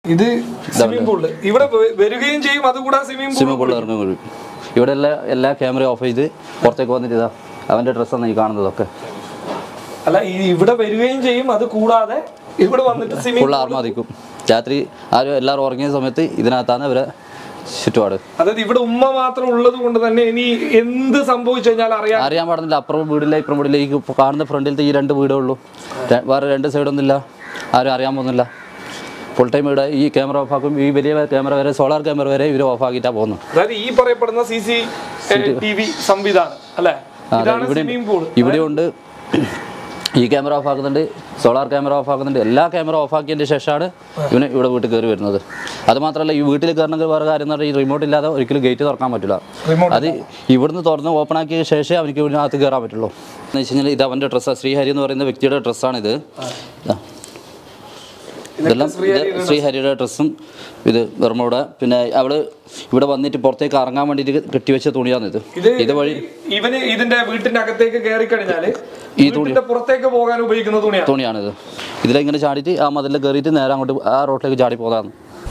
ഇത് swimming pool ഇവിടെ വ- വരികയും ചെയ്യും അതുകൂടാതെ സ്വിമ്മിംഗ് പൂൾ സ്വിമ്മിംഗ് പൂളിൽ ഇറങ്ങി വീഴും ഇവിടെ എല്ലാ എല്ലാ ക്യാമറയും ഓഫ് ചെയ്ത് പുറത്തേക്ക് വന്നിട്ട് ഇതാ അവൻ്റെ ഡ്രസ്സാണ് ഈ കാണുന്നതൊക്കെ അല്ല ഈ ഇവിടെ വരികയും ചെയ്യും അത് കൂടാതെ ഇവിടെ വന്നിട്ട് സ്വിമ്മിംഗ് ഫുൾ ആർമാദിക്കും രാത്രി ആരും എല്ലാവരും ഉറങ്ങിയ സമയത്ത് ഇതിനകത്താണ് ഇവരെ ചുറ്റുപാട് അതായത് ഇവിടെ ഉമ്മ മാത്രം ഉള്ളത് കൊണ്ട് തന്നെ ഇനി എന്ത് സംഭവിച്ചു കഴിഞ്ഞാൽ അറിയാം അറിയാൻ പാടുന്നില്ല അപ്പുറം വീടില്ല ഇപ്പുറം വീടില്ല ഈ കാണുന്ന ഫ്രണ്ടിലത്തെ ഈ രണ്ട് വീടേ ഉള്ളൂ ര- വേറെ രണ്ട് സൈഡൊന്നുമില്ല ആരും അറിയാൻ പോകുന്നില്ല ഫുൾ ടൈം ഇവിടെ ഈ ക്യാമറ ഓഫ് ആക്കും ഈ വലിയ ക്യാമറ വരെ സോളാർ ക്യാമറ വരെ ഇവർ ഓഫ് ആക്കിയിട്ടാണ് പോകുന്നത് അതായത് ഈ പറയപ്പെടുന്ന സി സി ടി വി സംവിധാനം അല്ലെ അതെ ഇതാണ് ഇവിടെ സ്വിമ്മിംഗ് പൂൾ ഇവിടെയുണ്ട് ഈ ക്യാമറ ഓഫ് ആക്കുന്നുണ്ട് സോളാർ ക്യാമറ ഓഫ് ആക്കുന്നുണ്ട് എല്ലാ ക്യാമറ ഓഫ് ആക്കിയതിന് ശേഷമാണ് ഇവന് ഇവിടെ വീട്ടിൽ കയറി വരുന്നത് അത് മാത്രമല്ല ഈ വീട്ടിൽ കയറണമെങ്കിൽ വേറെ കാര്യം എന്ന് പറഞ്ഞാൽ ഈ റിമോട്ട് ഇല്ലാതെ ഒരിക്കലും ഗേറ്റ് തുറക്കാൻ പറ്റില്ല Remote അത് ഇവിടുന്ന് തുറന്ന് ഓപ്പൺ ആക്കിയ ശേഷമേ അവനിക്ക് ഇതിനകത്ത് കയറാൻ പറ്റുള്ളൂ എന്ന് വെച്ച് കഴിഞ്ഞാൽ ഇത് അവൻ്റെ ഡ്രസ്സാണ് ശ്രീഹരി എന്ന് പറയുന്ന വ്യക്തിയുടെ ഡ്രസ്സാണിത് ഇതാ. ഇതെല്ലാം ഇത് ശ്രീഹരിയുടെ ഡ്രസ്സും ഇത് ബർമോട പിന്നെ അവള് ഇവിടെ വന്നിട്ട് പുറത്തേക്ക് ഇറങ്ങാൻ വേണ്ടിയിട്ട് കെട്ടിവെച്ച തുണിയാണിത് ഇത് ഇത് വഴി ഇവന് ഇതിന്റെ വീട്ടിന്റെ അകത്തേക്ക് കയറി കഴിഞ്ഞാല് ഈ തുണി വീട്ടിന്റെ പുറത്തേക്ക് പോകാൻ ഉപയോഗിക്കുന്ന തുണിയാണ് തുണിയാണിത് ഇതിലിങ്ങനെ ചാടിയിട്ട് ആ മതിലിൽ കയറിയിട്ട് നേരെ അങ്ങോട്ട് ആ റോട്ടിലേക്ക് ചാടി പോകാന്ന്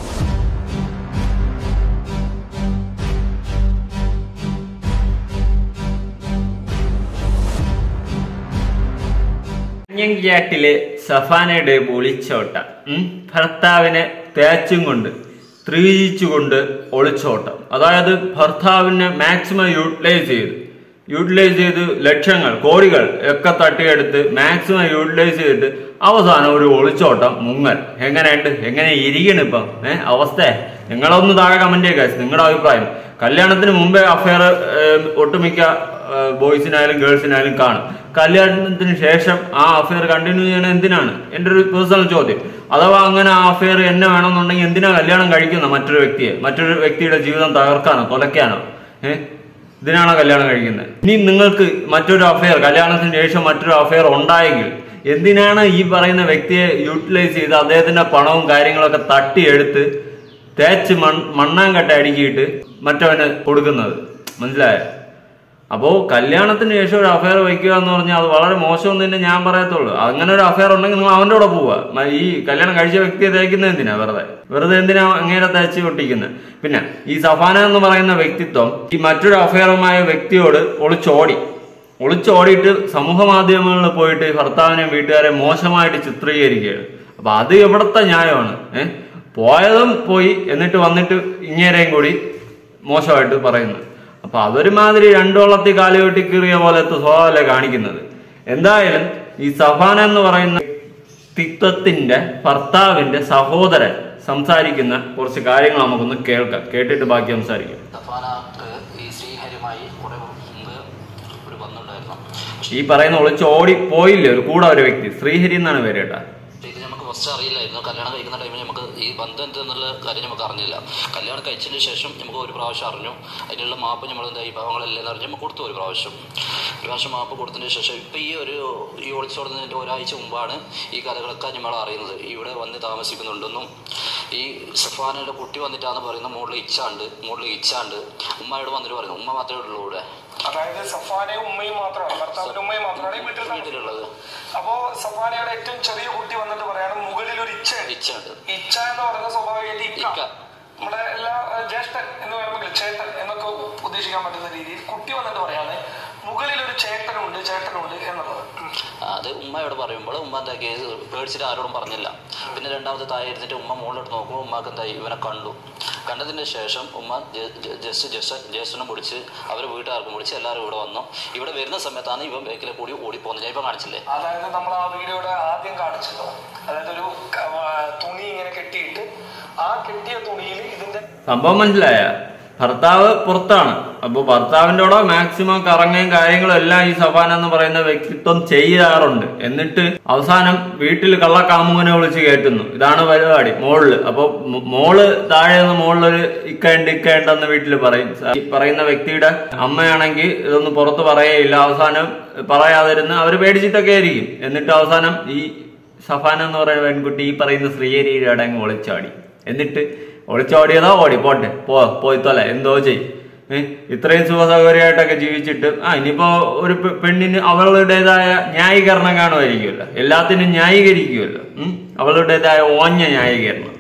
കഞ്ഞങ്കിയാട്ടിലെ സഫാനയുടെ ഒളിച്ചോട്ടം ഉം? ഭർത്താവിനെ തേച്ചും കൊണ്ട് ത്രീജിച്ചുകൊണ്ട് ഒളിച്ചോട്ടം അതായത് ഭർത്താവിനെ മാക്സിമം യൂട്ടിലൈസ് ചെയ്ത് യൂട്ടിലൈസ് ചെയ്ത് ലക്ഷങ്ങൾ കോടികൾ ഒക്കെ തട്ടിയെടുത്ത് മാക്സിമം യൂട്ടിലൈസ് ചെയ്തിട്ട് അവസാനം ഒരു ഒളിച്ചോട്ടം മുങ്ങൽ എങ്ങനെയുണ്ട് എങ്ങനെ ഇരിക്കണം ഇപ്പം ഏഹ് അവസ്ഥ നിങ്ങളൊന്ന് താഴെ കമന്റ് ചെയ്യുക നിങ്ങളുടെ അഭിപ്രായം കല്യാണത്തിന് മുമ്പേ അഫയർ ഒട്ടുമിക്ക ബോയ്സിനായാലും ഗേൾസിനായാലും കാണും കല്യാണത്തിന് ശേഷം ആ അഫയർ കണ്ടിന്യൂ ചെയ്യണത് എന്തിനാണ് എൻ്റെ ഒരു പേഴ്സണൽ ചോദ്യം അഥവാ അങ്ങനെ ആ അഫയർ എന്നെ വേണമെന്നുണ്ടെങ്കിൽ എന്തിനാ കല്യാണം കഴിക്കുന്ന മറ്റൊരു വ്യക്തിയെ മറ്റൊരു വ്യക്തിയുടെ ജീവിതം തകർക്കാനോ തുലയ്ക്കാനോ ഏഹ് ഇതിനാണോ കല്യാണം കഴിക്കുന്നത് ഇനി നിങ്ങൾക്ക് മറ്റൊരു അഫയർ കല്യാണത്തിന് ശേഷം മറ്റൊരു അഫയർ ഉണ്ടായെങ്കിൽ എന്തിനാണ് ഈ പറയുന്ന വ്യക്തിയെ യൂട്ടിലൈസ് ചെയ്ത് അദ്ദേഹത്തിന്റെ പണവും കാര്യങ്ങളൊക്കെ തട്ടിയെടുത്ത് തേച്ച് മൺ മണ്ണാങ്കട്ട അടുക്കിയിട്ട് മറ്റവന് കൊടുക്കുന്നത് മനസ്സിലായോ അപ്പോൾ കല്യാണത്തിന് ശേഷം ഒരു അഫയർ വയ്ക്കുക എന്ന് പറഞ്ഞാൽ അത് വളരെ മോശം തന്നെ ഞാൻ പറയത്തുള്ളൂ അങ്ങനെ ഒരു അഫയർ ഉണ്ടെങ്കിൽ നിങ്ങൾ അവൻ്റെ കൂടെ പോവുക മ- ഈ കല്യാണം കഴിച്ച വ്യക്തിയെ തേക്കുന്നത് എന്തിനാ വെറുതെ വെറുതെ എന്തിനാ അങ്ങനെ തേച്ച് ഒട്ടിക്കുന്നത് പിന്നെ ഈ സഫാന എന്ന് പറയുന്ന വ്യക്തിത്വം ഈ മറ്റൊരു അഫയറുമായ വ്യക്തിയോട് ഒളിച്ചോടി ഒളിച്ചോടിയിട്ട് സമൂഹ മാധ്യമങ്ങളിൽ പോയിട്ട് ഭർത്താവിനെ വീട്ടുകാരെ മോശമായിട്ട് ചിത്രീകരിക്കുകയാണ് അപ്പൊ അത് എവിടത്തെ ന്യായമാണ് ഏഹ് പോയതും പോയി എന്നിട്ട് വന്നിട്ട് ഇങ്ങേരെയും കൂടി മോശമായിട്ട് പറയുന്നു അപ്പൊ അതൊരുമാതിരി രണ്ടു വള്ളത്തിൽ കാലുകെട്ടി കീറിയ പോലത്തെ സ്വഭാവമല്ലേ കാണിക്കുന്നത് എന്തായാലും ഈ സഫാന എന്ന് പറയുന്ന വ്യക്തിത്വത്തിന്റെ ഭർത്താവിന്റെ സഹോദരൻ സംസാരിക്കുന്ന കുറച്ച് കാര്യങ്ങൾ നമുക്കൊന്ന് കേൾക്കാം കേട്ടിട്ട് ബാക്കി സംസാരിക്കാം സഫാനക്ക് ഈ ശ്രീഹരിയുമായി കുറെ മുമ്പ് ഒരു ബന്ധമുണ്ടായിരുന്നു ഈ പറയുന്ന ഒളിച്ച് ഓടി പോയില്ലേ ഒരു കൂടെ ഒരു വ്യക്തി ശ്രീഹരി എന്നാണ് പേര് കേട്ടാ പക്ഷേ ഇത് നമുക്ക് ഫസ്റ്റ് അറിയില്ലായിരുന്നു കല്യാണം കഴിക്കുന്ന ടൈമിൽ നമുക്ക് ഈ ബന്ധം എന്തെന്നുള്ള കാര്യം നമുക്ക് അറിഞ്ഞില്ല കല്യാണം കഴിച്ചതിന് ശേഷം നമുക്ക് ഒരു പ്രാവശ്യം അറിഞ്ഞു അതിനുള്ള മാപ്പ് നമ്മൾ എന്താ ഈ ഭാവങ്ങളെല്ലാം അറിഞ്ഞ് നമ്മൾ കൊടുത്തു ഒരു പ്രാവശ്യം ഒരു പ്രാവശ്യം മാപ്പ് കൊടുത്തതിന് ശേഷം ഇപ്പം ഈ ഒരു ഈ ഒളിച്ചോടുന്നതിൻ്റെ ഒരാഴ്ച മുമ്പാണ് ഈ കഥകളൊക്കെ നമ്മൾ അറിയുന്നത് ഇവിടെ വന്ന് താമസിക്കുന്നുണ്ടെന്നും ഈ സഫാനയുടെ കുട്ടി വന്നിട്ടാന്ന് പറയുന്നത് മുകളിൽ ഇച്ചാണ്ട് മുകളിൽ ഇച്ചാണ്ട് ഉമ്മയോട് വന്നിട്ട് പറയുന്നു ഉമ്മ മാത്രമേ ഉള്ളൂ ഇവിടെ അതായത് സഫാനയും ഉമ്മയും മാത്രമാണ് ഭർത്താവിന്റെ ഉമ്മയും മാത്രമാണ് ഈ വീട്ടിൽ താമസിക്കുന്നത്. വീട്ടിലുള്ളത് അപ്പോ സഫാനയുടെ ഏറ്റവും ചെറിയ കുട്ടി വന്നിട്ട് പറയാണ് മുകളിൽ ഒരു ഇച്ഛ ഇച്ചാണ്ട് ഇച്ഛ എന്ന് പറയുന്ന സ്വാഭാവികമായിട്ട് ഇക്ക ഇക്ക. നമ്മുടെ എല്ലാ ഏഹ്, ജ്യേഷ്ഠൻ എന്ന് വേണമെങ്കിൽ ചേട്ടൻ എന്നൊക്കെ ഉദ്ദേശിക്കാൻ പറ്റുന്ന രീതിയിൽ കുട്ടി വന്നിട്ട് പറയാണ് മുകളിൽ ഒരു ചേട്ടനുണ്ട് ചേട്ടനുണ്ട് എന്നുള്ളത് ഉം. അത് ഉമ്മയോട് പറയുമ്പോൾ ഉമ്മ എന്താ കേസ് പേടിച്ചിട്ട് ആരോടും പറഞ്ഞില്ല പിന്നെ രണ്ടാമത്തെ താഴെ ഇരുന്നിട്ട് ഉമ്മ മുകളിലോട്ട് നോക്കുമ്പോൾ ഉമ്മക്ക് എന്തായി ഇവനെ കണ്ടു കണ്ടതിന് ശേഷം ഉമ്മ ജെ- ജെ- ജസ്റ്റ് ജസ്റ്റ് ജ്യേഷ്ഠനും വിളിച്ച് അവർ വീട്ടുകാർക്കും വിളിച്ച് എല്ലാവരും ഇവിടെ വന്നു ഇവിടെ വരുന്ന സമയത്താണ് ഇവൻ ബേക്കിലെ കൂടി ഓടിപ്പോകുന്നത് ഞാൻ ഇപ്പം കാണിച്ചില്ലേ അതായത് നമ്മൾ ആ വീഡിയോയുടെ ആദ്യം കാണിച്ചല്ലോ അതായത് ഒരു ക- ആ, തുണി ഇങ്ങനെ കെട്ടിയിട്ട് ആ കെട്ടിയ തുണിയിൽ ഇതിന്റെ സംഭവം മനസ്സിലായ ഭർത്താവ് പുറത്താണ് അപ്പൊ ഭർത്താവിൻ്റെ കൂടെ മാക്സിമം കറങ്ങുകയും കാര്യങ്ങളും എല്ലാം ഈ സഫാൻ എന്ന് പറയുന്ന വ്യക്തിത്വം ചെയ്യാറുണ്ട് എന്നിട്ട് അവസാനം വീട്ടിൽ കള്ളക്കാമുകനെ വിളിച്ച് കയറ്റുന്നു ഇതാണ് പരിപാടി മോളില് അപ്പൊ മോ- മോള് താഴെ നിന്ന് മോളിലൊരു ഇക്കയുണ്ട് ഇക്കയുണ്ടെന്ന് വീട്ടിൽ പറയും ഈ പറയുന്ന വ്യക്തിയുടെ അമ്മയാണെങ്കിൽ ഇതൊന്നും പുറത്ത് പറയുകയില്ല അവസാനം പറയാതിരുന്ന് അവര് പേടിച്ചിട്ടൊക്കെ ആയിരിക്കും എന്നിട്ട് അവസാനം ഈ സഫാന എന്ന് പറയുന്ന പെൺകുട്ടി ഈ പറയുന്ന ശ്രീഹരിയുടെ അടങ്ങ് ഒളിച്ചാടി എന്നിട്ട് ഒളിച്ചോടിയതോ ഓടി പോട്ടെ പോ പോയി തൊല എന്തോ ചെയ് ഏ, ഇത്രയും സുഖസൗകര്യമായിട്ടൊക്കെ ജീവിച്ചിട്ട് ആ ഇനിയിപ്പോ ഒരു പെ- പെണ്ണിന് അവളുടേതായ ന്യായീകരണം കാണുമായിരിക്കുമല്ലോ എല്ലാത്തിനും ന്യായീകരിക്കുമല്ലോ ഉം അവളുടേതായ ഓഞ്ഞ ന്യായീകരണം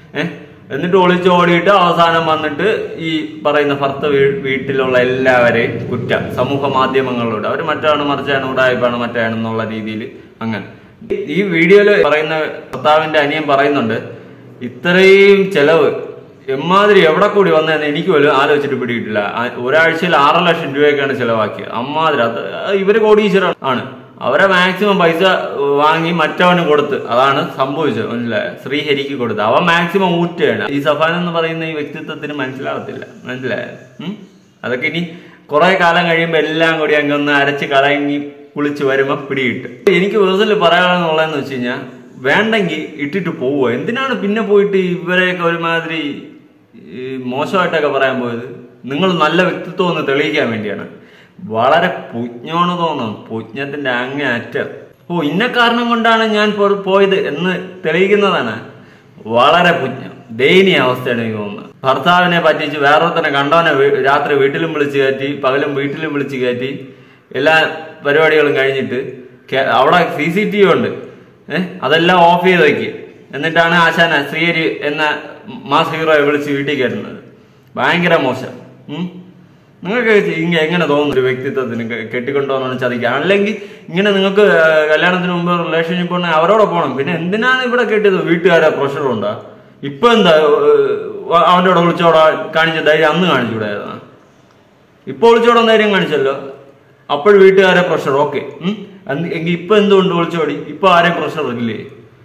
ഏഹ് എന്നിട്ട് ഒളിച്ച് ഓടിയിട്ട് അവസാനം വന്നിട്ട് ഈ പറയുന്ന ഭർത്ത വീ- വീട്ടിലുള്ള എല്ലാവരെയും കുറ്റം സമൂഹ മാധ്യമങ്ങളിലൂടെ അവർ മറ്റാണ് മറിച്ചാണ് ഉടായ്പാണ് മറ്റാണെന്നുള്ള രീതിയിൽ അങ്ങനെ ഈ വീഡിയോയിൽ പറയുന്ന ഭർത്താവിന്റെ അനിയൻ പറയുന്നുണ്ട് ഇത്രയും ചെലവ് എമ്മാതിരി എവിടെ കൂടി വന്നതെന്ന് എനിക്ക് പോലും ആലോചിച്ചിട്ട് പിടിയിട്ടില്ല ആ- ഒരാഴ്ചയിൽ ആറ് ലക്ഷം രൂപയൊക്കെയാണ് ചെലവാക്കിയത് അമ്മാതിരി അത് ഇവര് കോടീശ്വരൻ ആണ് അവരെ മാക്സിമം പൈസ വാങ്ങി മറ്റവന് കൊടുത്ത് അതാണ് സംഭവിച്ചത് മനസ്സിലായോ ശ്രീഹരിക്ക് കൊടുത്ത് അവൻ മാക്സിമം ഊറ്റുകയാണ് ഈ സഫാൻ എന്ന് പറയുന്ന ഈ വ്യക്തിത്വത്തിന് മനസ്സിലാവത്തില്ല മനസ്സിലായോ ഉം? അതൊക്കെ ഇനി കുറെ കാലം കഴിയുമ്പോൾ എല്ലാം കൂടി അങ്ങ് ഒന്ന് അരച്ച് കലങ്ങി കുളിച്ച് വരുമ്പോ പിടികിട്ട് എനിക്ക് പേഴ്സണലി പറയാനുള്ളതെന്ന് വെച്ച് കഴിഞ്ഞാൽ വേണ്ടെങ്കിൽ ഇട്ടിട്ട് പോവുക എന്തിനാണ് പിന്നെ പോയിട്ട് ഇവരെയൊക്കെ ഒരുമാതിരി ഈ മോശമായിട്ടൊക്കെ പറയാൻ പോയത് നിങ്ങൾ നല്ല വ്യക്തിത്വം ഒന്ന് തെളിയിക്കാൻ വേണ്ടിയാണ് വളരെ പുജ്ഞമാണ് തോന്നുന്നു പുജ്ഞത്തിന്റെ അങ്ങേ അറ്റം ഓ ഇന്ന കാരണം കൊണ്ടാണ് ഞാൻ പോ- പോയത് എന്ന് തെളിയിക്കുന്നതാണ് വളരെ പുജ്ഞം ദയനീയ അവസ്ഥയാണ് എനിക്ക് തോന്നുന്നത് ഭർത്താവിനെ പറ്റിച്ച് വേറൊരുത്തനെ കണ്ടവനെ വീ- രാത്രി വീട്ടിലും വിളിച്ച് കയറ്റി പകലും വീട്ടിലും വിളിച്ച് കയറ്റി എല്ലാ പരിപാടികളും കഴിഞ്ഞിട്ട് കേ- അവിടെ സി സി ടി വി ഉണ്ട് ഏഹ് അതെല്ലാം ഓഫ് ചെയ്ത് വെക്കുക എന്നിട്ടാണ് ആശാന ശ്രീഹരി എന്ന മാസ് ഹീറോയെ വിളിച്ച് വീട്ടിൽ കയറ്റുന്നത് ഭയങ്കര മോശം ഉം. നിങ്ങൾക്ക് ഇങ്ങനെ എങ്ങനെ തോന്നുന്നു ഒരു വ്യക്തിത്വത്തിന് കെ- കെട്ടിക്കൊണ്ടുപോകണമെന്ന് ചതിക്കുക അല്ലെങ്കിൽ ഇങ്ങനെ നിങ്ങൾക്ക് ആ, കല്യാണത്തിന് മുമ്പ് റിലേഷൻഷിപ്പ് ഉണ്ടെങ്കിൽ അവരോടെ പോകണം പിന്നെ എന്തിനാണ് ഇവിടെ കെട്ടിയത് വീട്ടുകാരെ പ്രഷർ ഉണ്ടാ ഇപ്പൊ എന്താ ഏഹ്, അവന്റെ കൂടെ വിളിച്ചോടാ കാണിച്ച ധൈര്യം അന്ന് കാണിച്ചുകൂടായിരുന്ന ഇപ്പൊ വിളിച്ചോടാൻ ധൈര്യം കാണിച്ചല്ലോ അപ്പോൾ വീട്ടുകാരെ പ്രഷർ ഓക്കെ എങ്കിൽ ഇപ്പൊ എന്തുകൊണ്ട് വിളിച്ചോടി ഇപ്പൊ ആരെയും പ്രഷർ ഇല്ലേ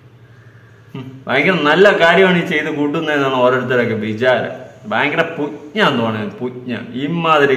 ഉം. ഭയങ്കര നല്ല കാര്യമാണ് ഈ ചെയ്ത് കൂട്ടുന്നതെന്നാണ് ഓരോരുത്തരൊക്കെ വിചാരം ഭയങ്കര പുജ്ഞാന്ന് തോന്നുന്നത് പുജ്ഞ ഇമാതിരി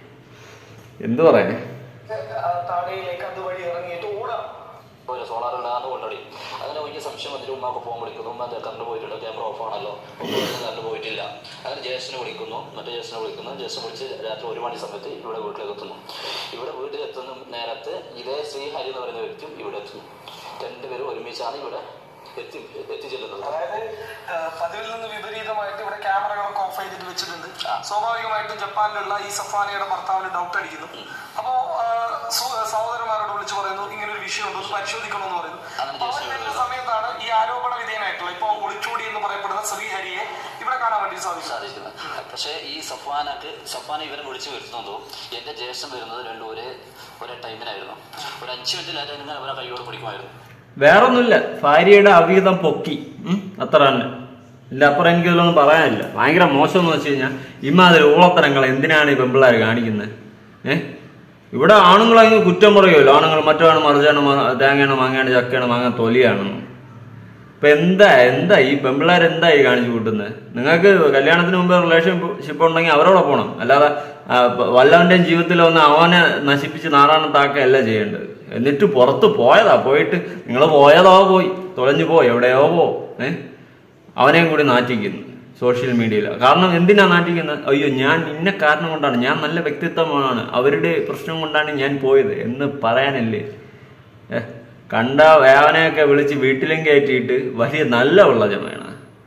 എന്തു പറയാ താഴെയിലേക്ക് അതുവഴി ഇറങ്ങിയിട്ട് ഓടാം ഒരു സോളാർ ഇടാന്ന് കൊണ്ടടി അങ്ങനെ എനിക്ക് സംശയം വന്നിട്ട് ഉമ്മാക്ക് ഫോൺ വിളിക്കുന്നു ഉമ്മ കറണ്ട് പോയിട്ടുണ്ട് ക്യാമറ ഓഫ് ആണല്ലോ കറണ്ട് പോയിട്ടില്ല അങ്ങനെ ജ്യേഷ്ഠനെ വിളിക്കുന്നു മറ്റേ ജ്യേഷ്ഠനെ വിളിക്കുന്നു ജ്യേഷ്ഠൻ വിളിച്ച് രാത്രി ഒരു മണി സമയത്ത് ഇവിടെ വീട്ടിലേക്ക് എത്തുന്നു ഇവിടെ വീട്ടിലെത്തുന്ന നേരത്ത് ഇതേ ശ്രീഹരി എന്ന് പറയുന്ന വ്യക്തിയും ഇവിടെ എത്തുന്നു രണ്ടുപേരും ഒരുമിച്ചാണ് ഇവിടെ എത്തി എത്തിച്ചെല്ലുന്നത് അതായത് ആ, പതിവിൽ നിന്ന് വിപരീതമായിട്ട് ഇവിടെ ക്യാമറകളൊക്കെ ഓഫ് ചെയ്തിട്ട് വെച്ചിട്ടുണ്ട് സ്വാഭാവികമായിട്ടും ജപ്പാനിലുള്ള ഈ സഫാനയുടെ ഭർത്താവിന് ഡൗട്ട് അടിക്കുന്നു അപ്പോ ആ, സു- സഹോദരന്മാരോട് വിളിച്ചു പറയുന്നു ഇങ്ങനെ ഒരു വിഷയമുണ്ട് ഒന്ന് പരിശോധിക്കണമെന്ന് പറയുന്നു അങ്ങനെ അപ്പൊ അവർ വരുന്ന സമയത്താണ് ഈ ആരോപണ വിധേയനായിട്ടുള്ള ഇപ്പൊ ഒളിച്ചോടി എന്ന് പറയപ്പെടുന്ന ശ്രീഹരിയെ ഇവിടെ കാണാൻ വേണ്ടി സാധിക്കും സാധിക്കുന്നത് പക്ഷേ ഈ സഫാനക്ക് സഫാന ഇവരെ വിളിച്ചു വരുത്തുന്നതോ എന്റെ ജ്യേഷ്ഠൻ വരുന്നത് രണ്ടും ഒരേ ഒരേ ടൈമിനായിരുന്നു ഒരു അഞ്ച് മിനിറ്റിലായിട്ട് ഇങ്ങനെ അവരെ കൈയോട് പിടിക്കുമായിരുന്നു വേറൊന്നുമില്ല ഭാര്യയുടെ അവീതം പൊക്കി ഉം, അത്ര തന്നെ ഇല്ല അപ്പുറം എനിക്ക് ഇതിലൊന്നും പറയാനില്ല ഭയങ്കര മോശം എന്ന് വെച്ച് കഴിഞ്ഞാൽ ഇമാതിരി ഊളത്തരങ്ങൾ എന്തിനാണ് ഈ പെമ്പിള്ളേർ കാണിക്കുന്നത് ഏ ഇവിടെ ആണുങ്ങളങ്ങ് കുറ്റം പറയുമല്ലോ ആണുങ്ങൾ മറ്റാണ് മറിച്ചാണ് മ- തേങ്ങയാണ് മാങ്ങയാണ് ചക്കയാണ് മാങ്ങ തൊലിയാണെന്ന് ഇപ്പൊ എന്താ എന്താ ഈ പെമ്പിള്ളേർ എന്താ ഈ കാണിച്ചു കൂട്ടുന്നത് നിങ്ങൾക്ക് കല്യാണത്തിന് മുമ്പ് റിലേഷൻഷിപ്പ് ഉണ്ടെങ്കിൽ അവരോടെ പോകണം അല്ലാതെ ആ, പ- വല്ലവന്റെയും ജീവിതത്തിൽ വന്ന് അവനെ നശിപ്പിച്ച് നാറാണത്താക്കല്ല ചെയ്യേണ്ടത് എന്നിട്ട് പുറത്ത് പോയതാ പോയിട്ട് നിങ്ങൾ പോയതോ പോയി തുളഞ്ഞു പോയി എവിടെയോ പോ ഏ അവനെയും കൂടി നാറ്റിക്കുന്നു സോഷ്യൽ മീഡിയയിൽ കാരണം എന്തിനാ നാറ്റിക്കുന്നത് അയ്യോ ഞാൻ ഇന്ന കാരണം കൊണ്ടാണ് ഞാൻ നല്ല വ്യക്തിത്വമാണ് അവരുടെ പ്രശ്നം കൊണ്ടാണ് ഞാൻ പോയത് എന്ന് പറയാനല്ലേ ഏ, കണ്ട വേവനെയൊക്കെ വിളിച്ച് വീട്ടിലും കയറ്റിയിട്ട് വലിയ നല്ല ഉള്ളജമാണ്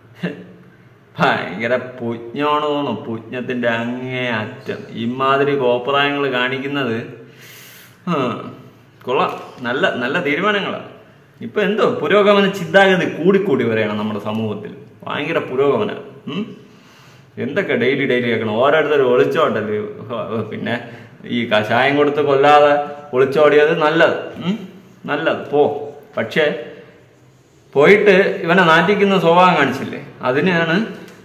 ഭയങ്കര പുജ്ഞമാണ് തോന്നും പുജ്ഞത്തിന്റെ അങ്ങേ അറ്റം ഇമാതിരി കോപ്രായങ്ങൾ കാണിക്കുന്നത് ആ, കൊള്ളാം നല്ല നല്ല തീരുമാനങ്ങളാണ് ഇപ്പൊ എന്തോ പുരോഗമന ചിന്താഗതി കൂടിക്കൂടി വരികയാണ് നമ്മുടെ സമൂഹത്തിൽ ഭയങ്കര പുരോഗമന ഉം? എന്തൊക്കെ ഡെയിലി ഡെയിലി കേൾക്കണം ഓരോരുത്തർ ഒളിച്ചോട്ടല്ലേ ഹോ, പിന്നെ ഈ കഷായം കൊടുത്ത് കൊല്ലാതെ ഒളിച്ചോടിയത് നല്ലത് ഉം? നല്ലത് പോ പക്ഷേ പോയിട്ട് ഇവനെ നാറ്റിക്കുന്ന സ്വഭാവം കാണിച്ചില്ലേ അതിനെയാണ്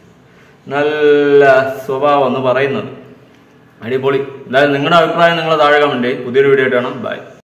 നല്ല സ്വഭാവം എന്ന് പറയുന്നത് അടിപൊളി എന്തായാലും നിങ്ങളുടെ അഭിപ്രായം നിങ്ങൾ താഴെ കമന്റ് ചെയ്യ്. പുതിയൊരു വീഡിയോ ആയിട്ട് കാണാം ബൈ